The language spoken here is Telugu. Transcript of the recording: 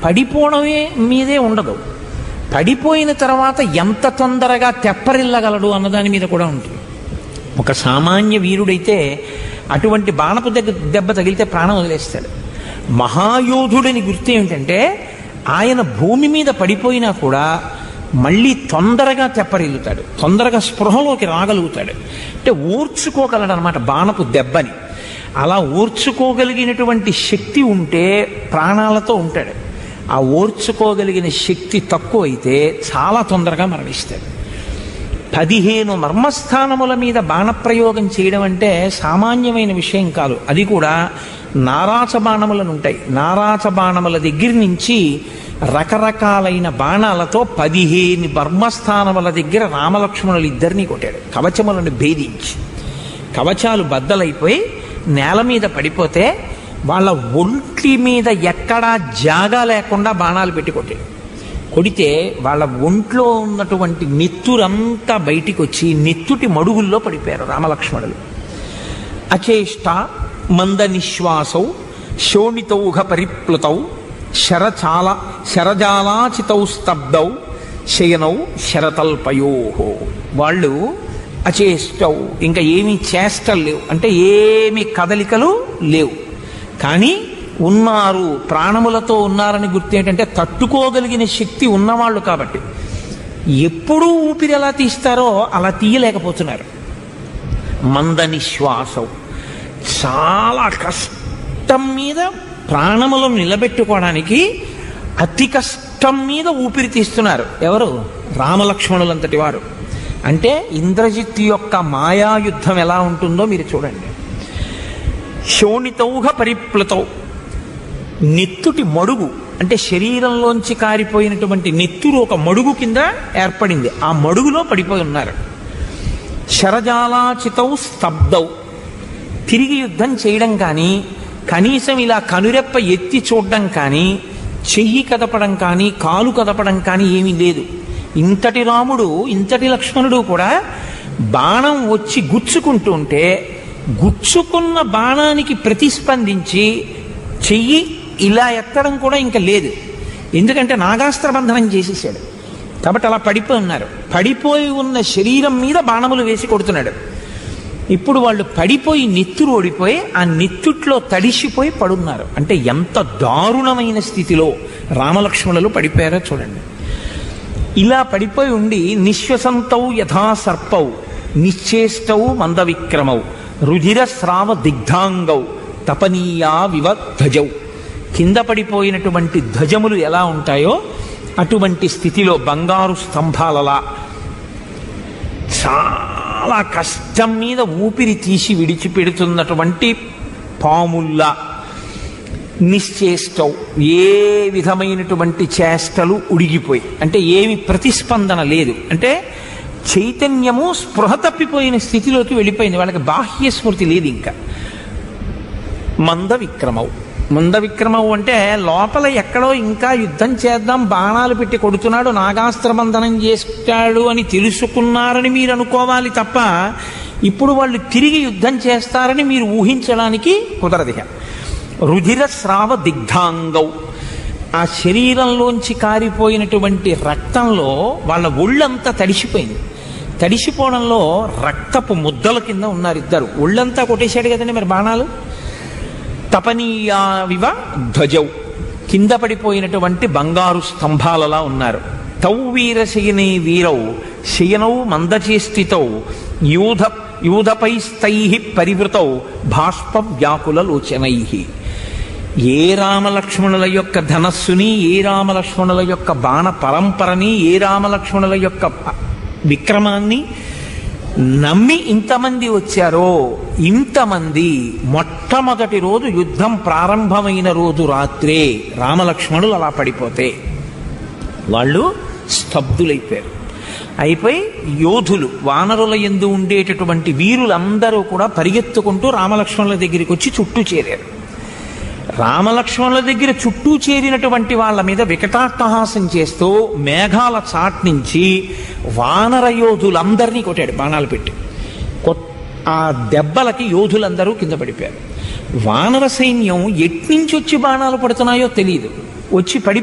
పడిపోవడమే మీదే ఉండదు పడిపోయిన తర్వాత ఎంత తొందరగా తెప్పరిల్లగలడు అన్నదాని మీద కూడా ఉంటుంది ఒక సామాన్య వీరుడైతే అటువంటి బాణపు దగ్గ దెబ్బ తగిలితే ప్రాణం వదిలేస్తాడు మహాయోధుడని గుర్తు ఏమిటంటే ఆయన భూమి మీద పడిపోయినా కూడా మళ్ళీ తొందరగా తెప్పరిల్లుతాడు తొందరగా స్పృహలోకి రాగలుగుతాడు అంటే ఊర్చుకోగలడు అనమాట బాణపు దెబ్బని అలా ఊర్చుకోగలిగినటువంటి శక్తి ఉంటే ప్రాణాలతో ఉంటాడు ఆ ఓర్చుకోగలిగిన శక్తి తక్కువైతే చాలా తొందరగా మరణిస్తాడు పదిహేను మర్మస్థానముల మీద బాణప్రయోగం చేయడం అంటే సామాన్యమైన విషయం కాదు అది కూడా నారాచ బాణములను ఉంటాయి నారాచ బాణముల దగ్గర నుంచి రకరకాలైన బాణాలతో పదిహేను మర్మస్థానముల దగ్గర రామలక్ష్మణులు ఇద్దరినీ కొట్టాడు కవచములను భేదించి కవచాలు బద్దలైపోయి నేల మీద పడిపోతే వాళ్ళ ఒంటి మీద ఎక్కడా జాగా లేకుండా బాణాలు పెట్టి కొట్టాడు కొడితే వాళ్ళ ఒంట్లో ఉన్నటువంటి నెత్తురంతా బయటికి వచ్చి నెత్తుటి మడుగుల్లో పడిపోయారు రామలక్ష్మణులు అచేష్ట మంద నిశ్వాసౌ శోణితౌఘ పరిప్లుతౌ శరచాల శరజాలాచితౌ స్తబ్దౌ శయనౌ శరతల్పయో వాళ్ళు అచేష్టౌ ఇంకా ఏమీ చేష్టలు లేవు అంటే ఏమి కదలికలు లేవు కానీ ఉన్నారు ప్రాణములతో ఉన్నారని గుర్తు ఏంటంటే తట్టుకోగలిగిన శక్తి ఉన్నవాళ్ళు కాబట్టి ఎప్పుడూ ఊపిరి ఎలా తీస్తారో అలా తీయలేకపోతున్నారు మంద నిశ్వాసం చాలా కష్టం మీద ప్రాణములను నిలబెట్టుకోవడానికి అతి కష్టం మీద ఊపిరి తీస్తున్నారు ఎవరు రామలక్ష్మణులంతటి వారు అంటే ఇంద్రజిత్ యొక్క మాయాయుద్ధం ఎలా ఉంటుందో మీరు చూడండి శోణితౌఘ పరిప్లుతౌ నెత్తుటి మడుగు అంటే శరీరంలోంచి కారిపోయినటువంటి నెత్తురు ఒక మడుగు కింద ఏర్పడింది ఆ మడుగులో పడిపోయి ఉన్నారు శరజాలాచితౌ స్తబ్దౌ తిరిగి యుద్ధం చేయడం కానీ కనీసం ఇలా కనురెప్ప ఎత్తి చూడడం కానీ చెయ్యి కదపడం కానీ కాలు కదపడం కానీ ఏమీ లేదు ఇంతటి రాముడు ఇంతటి లక్ష్మణుడు కూడా బాణం వచ్చి గుచ్చుకుంటూ ఉంటే గుచ్చుకున్న బాణానికి ప్రతిస్పందించి చెయ్యి ఇలా ఎత్తడం కూడా ఇంకా లేదు ఎందుకంటే నాగాస్త్ర బంధనం చేసేసాడు కాబట్టి అలా పడిపోయి ఉన్నారు పడిపోయి ఉన్న శరీరం మీద బాణములు వేసి కొడుతున్నాడు ఇప్పుడు వాళ్ళు పడిపోయి నెత్తురు ఓడిపోయి ఆ నెత్తుట్లో తడిసిపోయి పడున్నారు అంటే ఎంత దారుణమైన స్థితిలో రామలక్ష్మణులు పడిపోయారో చూడండి ఇలా పడిపోయి ఉండి నిశ్వసంతౌ యథా సర్పౌ నిశ్చేష్టౌ మందవిక్రమౌ రుధిర స్రావ దిగ్ధాంగౌ తపనీయా వివ ధ్వజౌ కింద పడిపోయినటువంటి ధ్వజములు ఎలా ఉంటాయో అటువంటి స్థితిలో బంగారు స్తంభాలలా చాలా కష్టం మీద ఊపిరి తీసి విడిచిపెడుతున్నటువంటి పాముల్లా నిశ్చేష్టం ఏ విధమైనటువంటి చేష్టలు ఉడిగిపోయి అంటే ఏమి ప్రతిస్పందన లేదు అంటే చైతన్యము స్పృహ తప్పిపోయిన స్థితిలోకి వెళ్ళిపోయింది వాళ్ళకి బాహ్య స్మృతి లేదు ఇంకా మంద విక్రమవు మంద విక్రమవు అంటే లోపల ఎక్కడో ఇంకా యుద్ధం చేద్దాం బాణాలు పెట్టి కొడుతున్నాడు నాగాస్త్రబంధనం చేస్తాడు అని తెలుసుకున్నారని మీరు అనుకోవాలి తప్ప ఇప్పుడు వాళ్ళు తిరిగి యుద్ధం చేస్తారని మీరు ఊహించడానికి కుదరదిహ రుధిర స్రావ దిగ్ధాంగౌ ఆ శరీరంలోంచి కారిపోయినటువంటి రక్తంలో వాళ్ళ ఒళ్ళంతా తడిసిపోయింది తడిసిపోవడంలో రక్తపు ముద్దల కింద ఉన్నారు ఇద్దరు ఒళ్ళంతా కొట్టేశాడు కదండి మరి బాణాలు తపనీయావివ ధ్వజౌ కింద పడిపోయినటువంటి బంగారు స్తంభాలలా ఉన్నారు తౌ వీరశయనే వీరౌ శయనౌ మందచేష్టితౌ యూధ యూధపైస్తై పరివృతౌ బాష్ప వ్యాకుల లోచనై ఏ రామలక్ష్మణుల యొక్క ధనస్సుని ఏ రామలక్ష్మణుల యొక్క బాణ పరంపరని ఏ రామలక్ష్మణుల యొక్క విక్రమాన్ని నమ్మి ఇంతమంది వచ్చారో ఇంతమంది మొట్టమొదటి రోజు యుద్ధం ప్రారంభమైన రోజు రాత్రే రామలక్ష్మణులు అలా పడిపోతే వాళ్ళు స్తబ్దులైపోయారు అయిపోయి యోధులు వానరుల ఎందు ఉండేటటువంటి వీరులందరూ కూడా పరిగెత్తుకుంటూ రామలక్ష్మణుల దగ్గరికి వచ్చి చుట్టూ చేరారు రామలక్ష్మణుల దగ్గర చుట్టూ చేరినటువంటి వాళ్ళ మీద వికటాట్టహాసం చేస్తూ మేఘాల చాట్ నుంచి వానర యోధులందరినీ కొట్టాడు బాణాలు పెట్టి కొట్- ఆ దెబ్బలకి యోధులందరూ కింద పడిపోయారు వానర సైన్యం ఎట్నుంచి వచ్చి బాణాలు పడుతున్నాయో తెలియదు వచ్చి పడి